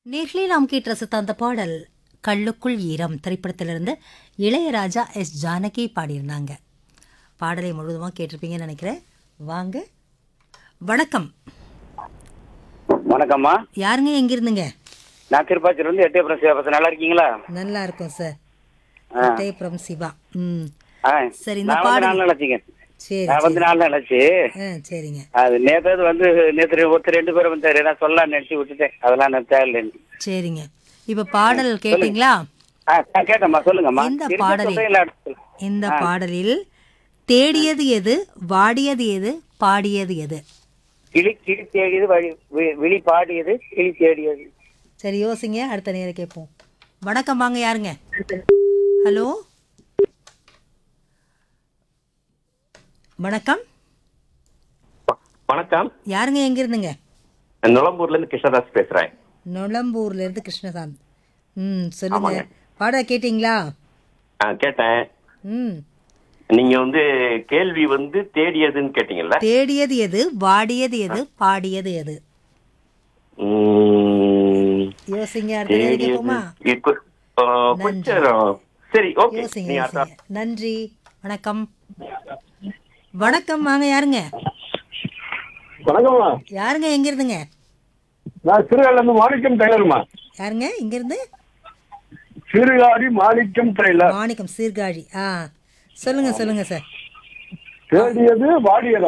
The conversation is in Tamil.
நேர்களே நாம் கேட்டு ரசித்த அந்த பாடல் கள்ளுக்குள் ஈரம் திரைப்படத்திலிருந்து இளையராஜா எஸ் ஜானகி பாடியிருந்தாங்க பாடலை முழுவதுமாக கேட்டிருப்பீங்கன்னு நினைக்கிறேன் வாங்க வணக்கம் வணக்கம்மா யாருங்க எங்கிருந்துங்க நான் திருப்பாச்சியில இருந்து எட்டயபுரம் சிவபாசம் நல்லா இருக்கீங்களா நல்லா இருக்கும் சார் ஆ. டேப்ரம் சிவா ம் ஆ, சரி, இந்த நான் வந்து பாடல். நாலு நினைச்சிங்க சரி நான் வந்து நாலு நினைச்சு ஆ சரிங்க அது நேத்தாவது வந்து நேத்து ரெ- ஒருத்தர் ரெண்டு பேரும் வந்தாரு நான் சொல்லலாம் நினைச்சு விட்டுட்டேன் அதெல்லாம் நான் தேவையில்லை சரிங்க இப்போ பாடல் கேட்டிங்களா ஆ நான் கேட்டேம்மா சொல்லுங்கம்மா இந்த திருப்பி பாடலை- சொல்றீங்களா? இந்த பாடலில் தேடியது எது வாடியது எது பாடியது எது கிளி கிளி தேடியது வழி வி- விழி பாடியது கிளி தேடியது சரி யோசிங்க அடுத்த நேரம் கேட்போம் வணக்கம் வாங்க யாருங்க ஹலோ வணக்கம் வணக்கம் யாருங்க எங்க இருந்துங்க நுளம்பூர்ல இருந்து கிருஷ்ணதாஸ் பேசுறேன் நொளம்பூர்ல இருந்து கிருஷ்ணசாமி ம் சொல்லுங்க பாடல் கேட்டிங்களா ஆ, கேட்டேன் ம் நீங்க வந்து கேள்வி வந்து தேடியதுன்னு கேட்டீங்கல்ல தேடியது எது வாடியது எது பாடியது எது உம், யோசிங்க அடுத்த நேரம் தேடியது கேட்போமா இக்கு- ஆ, கொஞ்சம் சரி ஓகே யோசிங்க நீ அதான் யோசிங்க நன்றி வணக்கம் வணக்கம் வாங்க யாருங்க வணக்கம்மா யாருங்க எங்க இருந்துங்க நான் சிறுகால இருந்து மாணிக்கம் டெய்லர்மா யாருங்க இங்க இருந்து சிறுகாடி மாணிக்கம் டெய்லர் மாணிக்கம் சீர்காழி ஆ சொல்லுங்க சொல்லுங்க சார் தேடியது வாடியது